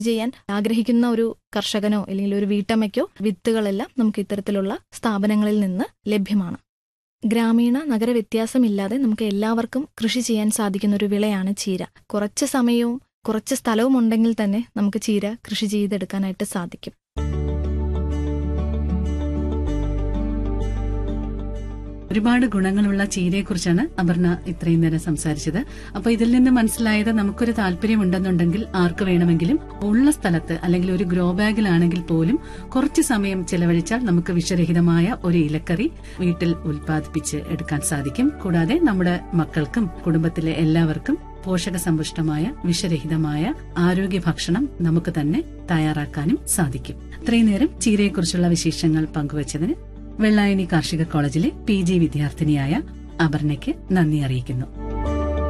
ചെയ്യാൻ ആഗ്രഹിക്കുന്ന ഒരു കർഷകനോ അല്ലെങ്കിൽ ഒരു വീട്ടമ്മയ്ക്കോ വിത്തുകളെല്ലാം നമുക്ക് ഇത്തരത്തിലുള്ള സ്ഥാപനങ്ങളിൽ നിന്ന് ലഭ്യമാണ് ഗ്രാമീണ നഗര വ്യത്യാസമില്ലാതെ നമുക്ക് എല്ലാവർക്കും കൃഷി ചെയ്യാൻ സാധിക്കുന്ന ഒരു വിളയാണ് ചീര കുറച്ച് സമയവും കുറച്ച് സ്ഥലവും ഉണ്ടെങ്കിൽ തന്നെ നമുക്ക് ചീര കൃഷി ചെയ്തെടുക്കാനായിട്ട് സാധിക്കും ഒരുപാട് ഗുണങ്ങളുള്ള ചീരയെക്കുറിച്ചാണ് അപർണ ഇത്രയും നേരം സംസാരിച്ചത് അപ്പൊ ഇതിൽ നിന്ന് മനസ്സിലായത് നമുക്കൊരു താല്പര്യമുണ്ടെന്നുണ്ടെങ്കിൽ ആർക്ക് വേണമെങ്കിലും ഉള്ള സ്ഥലത്ത് അല്ലെങ്കിൽ ഒരു ഗ്രോ ബാഗിലാണെങ്കിൽ പോലും കുറച്ച് സമയം ചെലവഴിച്ചാൽ നമുക്ക് വിഷരഹിതമായ ഒരു ഇലക്കറി വീട്ടിൽ ഉൽപ്പാദിപ്പിച്ച് എടുക്കാൻ സാധിക്കും കൂടാതെ നമ്മുടെ മക്കൾക്കും കുടുംബത്തിലെ എല്ലാവർക്കും പോഷകസമ്പുഷ്ടമായ വിഷരഹിതമായ ആരോഗ്യ ഭക്ഷണം നമുക്ക് തന്നെ തയ്യാറാക്കാനും സാധിക്കും ഇത്രയും നേരം ചീരയെക്കുറിച്ചുള്ള വിശേഷങ്ങൾ പങ്കുവച്ചതിന് വെള്ളായണി കാർഷിക കോളേജിലെ പി ജി വിദ്യാർത്ഥിനിയായ അപർണയ്ക്ക് നന്ദി അറിയിക്കുന്നു